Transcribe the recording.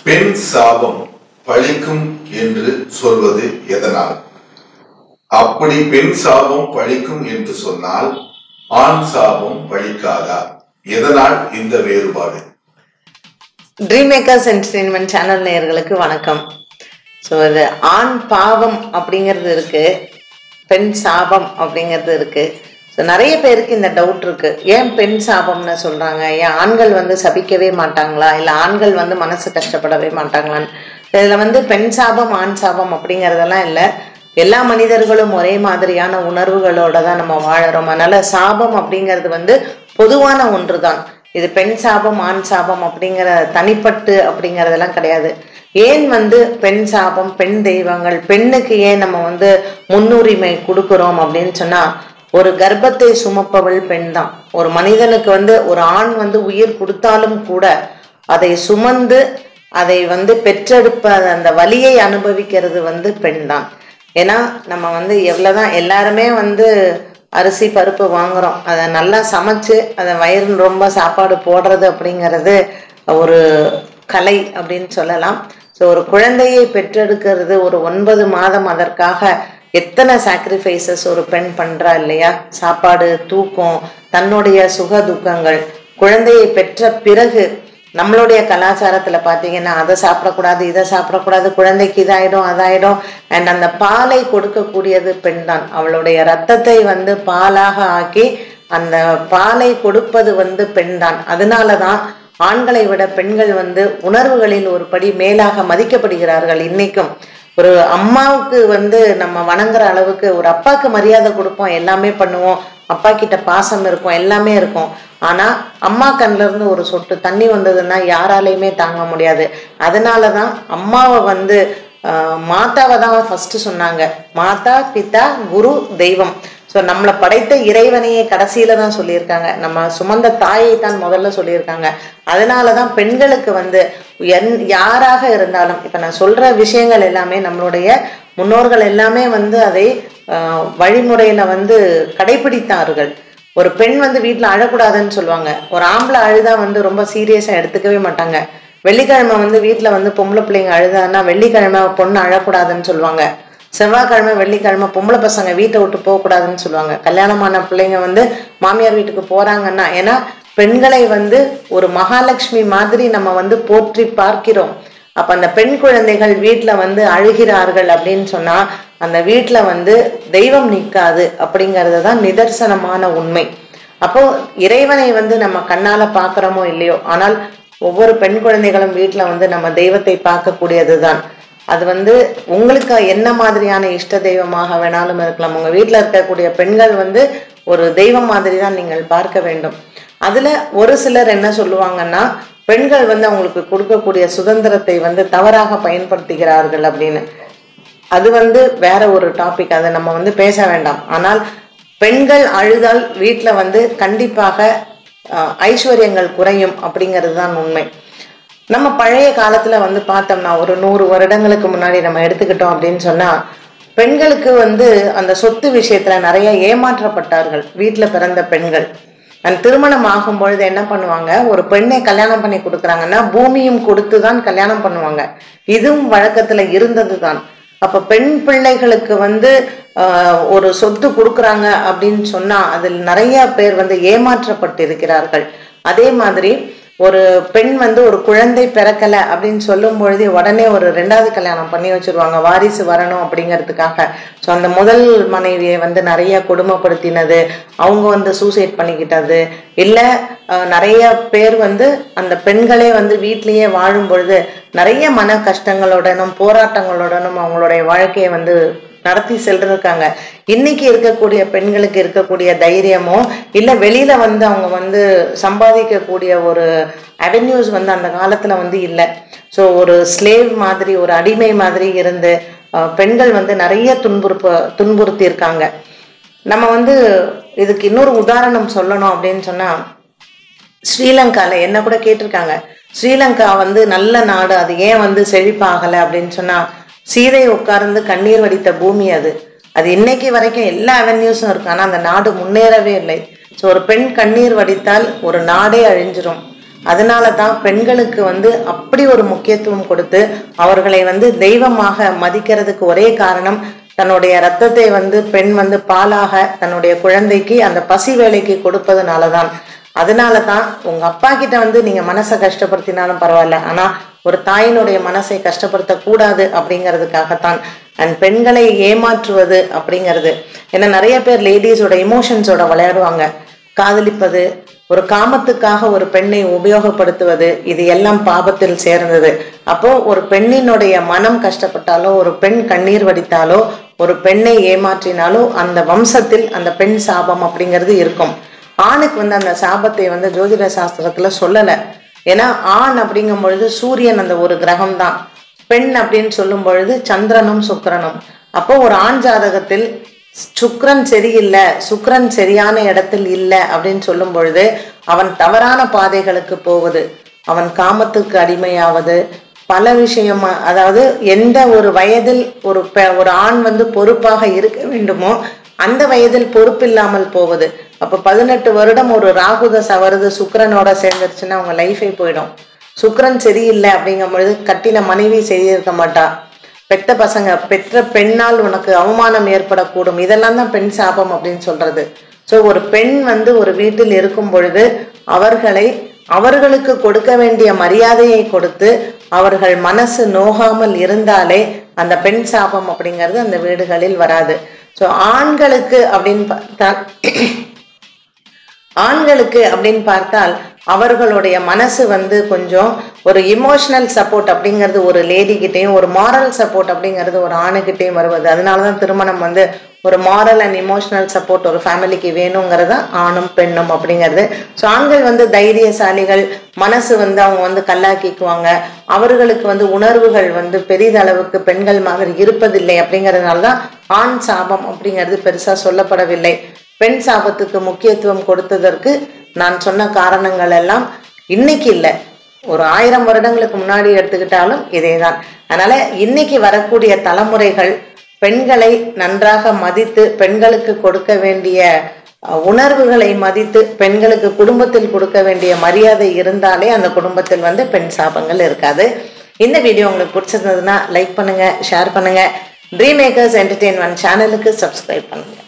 பெண் சாபம் பழிக்கும் என்று சொல்வது எதனால் அப்படி பெண் சாபம் பழிக்கும் என்று சொன்னால் ஆண் சாபம் பழிக்காதா எதனால் இந்த வேறுபாடு ட்ரீம் மேக்கர்ஸ் என்டர்டெயின்மெண்ட் சேனல் நேயர்களுக்கு வணக்கம் ஸோ இது ஆண் பாவம் அப்படிங்கிறது இருக்கு பெண் சாபம் அப்படிங்கிறது இருக்கு ஸோ நிறைய பேருக்கு இந்த டவுட் இருக்கு ஏன் பெண் சாபம்னு சொல்றாங்க ஏன் ஆண்கள் வந்து சபிக்கவே மாட்டாங்களா இல்லை ஆண்கள் வந்து மனசு கஷ்டப்படவே மாட்டாங்களான்னு இதில் வந்து பெண் சாபம் ஆண் சாபம் அப்படிங்கிறதெல்லாம் இல்லை எல்லா மனிதர்களும் ஒரே மாதிரியான உணர்வுகளோட தான் நம்ம வாழறோம் அதனால சாபம் அப்படிங்கிறது வந்து பொதுவான ஒன்று தான் இது பெண் சாபம் ஆண் சாபம் அப்படிங்கிற தனிப்பட்டு அப்படிங்கிறதெல்லாம் கிடையாது ஏன் வந்து பெண் சாபம் பெண் தெய்வங்கள் பெண்ணுக்கு ஏன் நம்ம வந்து முன்னுரிமை கொடுக்குறோம் அப்படின்னு சொன்னா ஒரு கர்ப்பத்தை சுமப்பவள் பெண் தான் ஒரு மனிதனுக்கு வந்து ஒரு ஆண் வந்து உயிர் கொடுத்தாலும் கூட அதை சுமந்து அதை வந்து பெற்றெடுப்ப அந்த வலியை அனுபவிக்கிறது வந்து பெண் தான் ஏன்னா நம்ம வந்து எவ்வளோதான் எல்லாருமே வந்து அரிசி பருப்பு வாங்குறோம் அதை நல்லா சமைச்சு அதை வயிறு ரொம்ப சாப்பாடு போடுறது அப்படிங்கிறது ஒரு கலை அப்படின்னு சொல்லலாம் ஸோ ஒரு குழந்தையை பெற்றெடுக்கிறது ஒரு ஒன்பது மாதம் அதற்காக எத்தனை சாக்ரிஃபைசஸ் ஒரு பெண் பண்றா இல்லையா சாப்பாடு தூக்கம் தன்னுடைய சுக துக்கங்கள் குழந்தையை பெற்ற பிறகு நம்மளுடைய கலாச்சாரத்துல பாத்தீங்கன்னா அதை சாப்பிடக்கூடாது இதை சாப்பிடக்கூடாது குழந்தைக்கு இதாயிடும் அதாயிடும் அண்ட் அந்த பாலை கொடுக்கக்கூடியது பெண் தான் அவளுடைய ரத்தத்தை வந்து பாலாக ஆக்கி அந்த பாலை கொடுப்பது வந்து பெண் தான் அதனாலதான் ஆண்களை விட பெண்கள் வந்து உணர்வுகளில் ஒரு படி மேலாக மதிக்கப்படுகிறார்கள் இன்னைக்கும் ஒரு அம்மாவுக்கு வந்து நம்ம வணங்குற அளவுக்கு ஒரு அப்பாவுக்கு மரியாதை கொடுப்போம் எல்லாமே பண்ணுவோம் அப்பா கிட்ட பாசம் இருக்கும் எல்லாமே இருக்கும் ஆனா அம்மா கண்ல இருந்து ஒரு சொட்டு தண்ணி வந்ததுன்னா யாராலையுமே தாங்க முடியாது அதனாலதான் அம்மாவை வந்து மாதாவை தான் ஃபர்ஸ்ட் சொன்னாங்க மாதா பிதா குரு தெய்வம் ஸோ நம்மளை படைத்த இறைவனையே கடைசியில தான் சொல்லியிருக்காங்க நம்ம சுமந்த தாயை தான் முதல்ல சொல்லியிருக்காங்க அதனால தான் பெண்களுக்கு வந்து என் யாராக இருந்தாலும் இப்போ நான் சொல்ற விஷயங்கள் எல்லாமே நம்மளுடைய முன்னோர்கள் எல்லாமே வந்து அதை வழிமுறையில வந்து கடைபிடித்தார்கள் ஒரு பெண் வந்து வீட்டில் அழக்கூடாதுன்னு சொல்லுவாங்க ஒரு ஆம்பளை அழுதா வந்து ரொம்ப சீரியஸாக எடுத்துக்கவே மாட்டாங்க வெள்ளிக்கிழமை வந்து வீட்டில் வந்து பொம்பளை பிள்ளைங்க அழுதான்னா வெள்ளிக்கிழமை பொண்ணு அழக்கூடாதுன்னு சொல்லுவாங்க செவ்வாய்க்கிழமை வெள்ளிக்கிழமை பொம்பளை பசங்க வீட்டை விட்டு போகக்கூடாதுன்னு சொல்லுவாங்க கல்யாணமான பிள்ளைங்க வந்து மாமியார் வீட்டுக்கு போறாங்கன்னா ஏன்னா பெண்களை வந்து ஒரு மகாலட்சுமி மாதிரி நம்ம வந்து போற்றி பார்க்கிறோம் அப்ப அந்த பெண் குழந்தைகள் வீட்டுல வந்து அழுகிறார்கள் அப்படின்னு சொன்னா அந்த வீட்டுல வந்து தெய்வம் நிற்காது அப்படிங்கிறது தான் நிதர்சனமான உண்மை அப்போ இறைவனை வந்து நம்ம கண்ணால பாக்குறோமோ இல்லையோ ஆனால் ஒவ்வொரு பெண் குழந்தைகளும் வீட்டுல வந்து நம்ம தெய்வத்தை பார்க்கக்கூடியது தான் அது வந்து உங்களுக்கு என்ன மாதிரியான இஷ்ட தெய்வமாக வேணாலும் இருக்கலாம் உங்க வீட்டுல இருக்கக்கூடிய பெண்கள் வந்து ஒரு தெய்வம் மாதிரி தான் நீங்கள் பார்க்க வேண்டும் அதுல ஒரு சிலர் என்ன சொல்லுவாங்கன்னா பெண்கள் வந்து அவங்களுக்கு கொடுக்கக்கூடிய சுதந்திரத்தை வந்து தவறாக பயன்படுத்துகிறார்கள் அப்படின்னு அது வந்து வேற ஒரு டாபிக் அதை நம்ம வந்து பேச வேண்டாம் ஆனால் பெண்கள் அழுதால் வீட்டில் வந்து கண்டிப்பாக ஐஸ்வர்யங்கள் குறையும் அப்படிங்கிறது தான் உண்மை நம்ம பழைய காலத்துல வந்து பார்த்தோம்னா ஒரு நூறு வருடங்களுக்கு முன்னாடி நம்ம எடுத்துக்கிட்டோம் அப்படின்னு சொன்னா பெண்களுக்கு வந்து அந்த சொத்து விஷயத்துல நிறைய ஏமாற்றப்பட்டார்கள் வீட்டுல பிறந்த பெண்கள் அண்ட் திருமணம் ஆகும் பொழுது என்ன பண்ணுவாங்க ஒரு பெண்ணை கல்யாணம் பண்ணி கொடுக்குறாங்கன்னா பூமியும் கொடுத்து தான் கல்யாணம் பண்ணுவாங்க இதுவும் வழக்கத்துல இருந்தது தான் அப்ப பெண் பிள்ளைகளுக்கு வந்து ஒரு சொத்து கொடுக்குறாங்க அப்படின்னு சொன்னா அதில் நிறைய பேர் வந்து ஏமாற்றப்பட்டு இருக்கிறார்கள் அதே மாதிரி ஒரு பெண் வந்து ஒரு குழந்தை பிறக்கல அப்படின்னு சொல்லும் பொழுது உடனே ஒரு ரெண்டாவது கல்யாணம் பண்ணி வச்சிருவாங்க வாரிசு வரணும் அப்படிங்கிறதுக்காக ஸோ அந்த முதல் மனைவியை வந்து நிறைய கொடுமைப்படுத்தினது அவங்க வந்து சூசைட் பண்ணிக்கிட்டது இல்லை நிறைய பேர் வந்து அந்த பெண்களே வந்து வீட்லேயே வாழும் பொழுது நிறைய மன கஷ்டங்களுடனும் போராட்டங்களுடனும் அவங்களுடைய வாழ்க்கையை வந்து நடத்தி சென்றிருக்காங்க இன்னைக்கு இருக்கக்கூடிய பெண்களுக்கு இருக்கக்கூடிய தைரியமோ இல்லை வெளியில வந்து அவங்க வந்து சம்பாதிக்கக்கூடிய ஒரு அவென்யூஸ் வந்து அந்த காலத்துல வந்து இல்லை ஸோ ஒரு ஸ்லேவ் மாதிரி ஒரு அடிமை மாதிரி இருந்து பெண்கள் வந்து நிறைய துன்புறுப்ப துன்புறுத்தி இருக்காங்க நம்ம வந்து இதுக்கு இன்னொரு உதாரணம் சொல்லணும் அப்படின்னு சொன்னா ஸ்ரீலங்கால என்ன கூட கேட்டிருக்காங்க ஸ்ரீலங்கா வந்து நல்ல நாடு அது ஏன் வந்து செழிப்பாகலை அப்படின்னு சொன்னா சீதை உட்கார்ந்து கண்ணீர் வடித்த பூமி அது அது இன்னைக்கு வரைக்கும் எல்லா அவென்யூஸும் இருக்கு ஆனால் அந்த நாடு முன்னேறவே இல்லை ஸோ ஒரு பெண் கண்ணீர் வடித்தால் ஒரு நாடே அழிஞ்சிரும் அதனால தான் பெண்களுக்கு வந்து அப்படி ஒரு முக்கியத்துவம் கொடுத்து அவர்களை வந்து தெய்வமாக மதிக்கிறதுக்கு ஒரே காரணம் தன்னுடைய ரத்தத்தை வந்து பெண் வந்து பாலாக தன்னுடைய குழந்தைக்கு அந்த பசி வேலைக்கு கொடுப்பதனால தான் அதனால தான் உங்க அப்பா கிட்ட வந்து நீங்க மனசை கஷ்டப்படுத்தினாலும் பரவாயில்ல ஆனா ஒரு தாயினுடைய மனசை கஷ்டப்படுத்த கூடாது அப்படிங்கிறதுக்காகத்தான் அண்ட் பெண்களை ஏமாற்றுவது அப்படிங்கிறது ஏன்னா நிறைய பேர் லேடிஸோட இமோஷன்ஸோட விளையாடுவாங்க காதலிப்பது ஒரு காமத்துக்காக ஒரு பெண்ணை உபயோகப்படுத்துவது இது எல்லாம் பாபத்தில் சேர்ந்தது அப்போ ஒரு பெண்ணினுடைய மனம் கஷ்டப்பட்டாலோ ஒரு பெண் கண்ணீர் வடித்தாலோ ஒரு பெண்ணை ஏமாற்றினாலோ அந்த வம்சத்தில் அந்த பெண் சாபம் அப்படிங்கிறது இருக்கும் ஆணுக்கு வந்து அந்த சாபத்தை வந்து ஜோதிட சாஸ்திரத்துல சொல்லலை ஏன்னா ஆண் அப்படிங்கும் பொழுது சூரியன் அந்த ஒரு கிரகம் தான் பெண் அப்படின்னு சொல்லும் பொழுது சந்திரனும் சுக்கிரனும் அப்போ ஒரு ஆண் ஜாதகத்தில் சுக்ரன் சரியில்லை சுக்ரன் சரியான இடத்தில் இல்லை அப்படின்னு சொல்லும் பொழுது அவன் தவறான பாதைகளுக்கு போவது அவன் காமத்துக்கு அடிமையாவது பல விஷயமா அதாவது எந்த ஒரு வயதில் ஒரு பெ- ஒரு ஆண் வந்து பொறுப்பாக இருக்க வேண்டுமோ அந்த வயதில் பொறுப்பில்லாமல் போவது அப்ப பதினெட்டு வருடம் ஒரு ராகுதசை வருது சுக்கிரனோட சேர்ந்துருச்சுன்னா அவங்க லைஃபே போயிடும் சுக்கிரன் சரியில்லை அப்படிங்கும் பொழுது கட்டின மனைவி சரியிருக்க மாட்டா பெத்த பசங்க பெற்ற பெண்ணால் உனக்கு அவமானம் ஏற்படக்கூடும் இதெல்லாம் தான் பெண் சாபம் அப்படின்னு சொல்றது ஸோ ஒரு பெண் வந்து ஒரு வீட்டில் இருக்கும் பொழுது அவர்களை அவர்களுக்கு கொடுக்க வேண்டிய மரியாதையை கொடுத்து அவர்கள் மனசு நோகாமல் இருந்தாலே அந்த பெண் சாபம் அப்படிங்கிறது அந்த வீடுகளில் வராது ஸோ ஆண்களுக்கு அப்படின்னு பார்த்தா ஆண்களுக்கு அப்படின்னு பார்த்தால் அவர்களுடைய மனசு வந்து கொஞ்சம் ஒரு இமோஷனல் சப்போர்ட் அப்படிங்கிறது ஒரு லேடி கிட்டேயும் ஒரு மாரல் சப்போர்ட் அப்படிங்கிறது ஒரு ஆணுகிட்டேயும் வருவது அதனால தான் திருமணம் வந்து ஒரு மாரல் அண்ட் இமோஷனல் சப்போர்ட் ஒரு ஃபேமிலிக்கு வேணுங்கிறது தான் ஆணும் பெண்ணும் அப்படிங்கிறது ஸோ ஆண்கள் வந்து தைரியசாலிகள் மனசு வந்து அவங்க வந்து கல்லாக்கிக்குவாங்க அவர்களுக்கு வந்து உணர்வுகள் வந்து பெரிதளவுக்கு பெண்கள் மாதிரி இருப்பதில்லை அப்படிங்கிறதுனால தான் ஆண் சாபம் அப்படிங்கிறது பெருசாக சொல்லப்படவில்லை பெண் சாபத்துக்கு முக்கியத்துவம் கொடுத்ததற்கு நான் சொன்ன காரணங்கள் எல்லாம் இன்னைக்கு இல்லை ஒரு ஆயிரம் வருடங்களுக்கு முன்னாடி எடுத்துக்கிட்டாலும் இதேதான் அதனால இன்னைக்கு வரக்கூடிய தலைமுறைகள் பெண்களை நன்றாக மதித்து பெண்களுக்கு கொடுக்க வேண்டிய அஹ், உணர்வுகளை மதித்து பெண்களுக்கு குடும்பத்தில் கொடுக்க வேண்டிய மரியாதை இருந்தாலே அந்த குடும்பத்தில் வந்து பெண் சாபங்கள் இருக்காது இந்த வீடியோ உங்களுக்கு பிடிச்சிருந்ததுன்னா லைக் பண்ணுங்க ஷேர் பண்ணுங்க ட்ரீம் மேக்கர்ஸ் என்டர்டெயின்மெண்ட் சேனலுக்கு சப்ஸ்கிரைப் பண்ணுங்க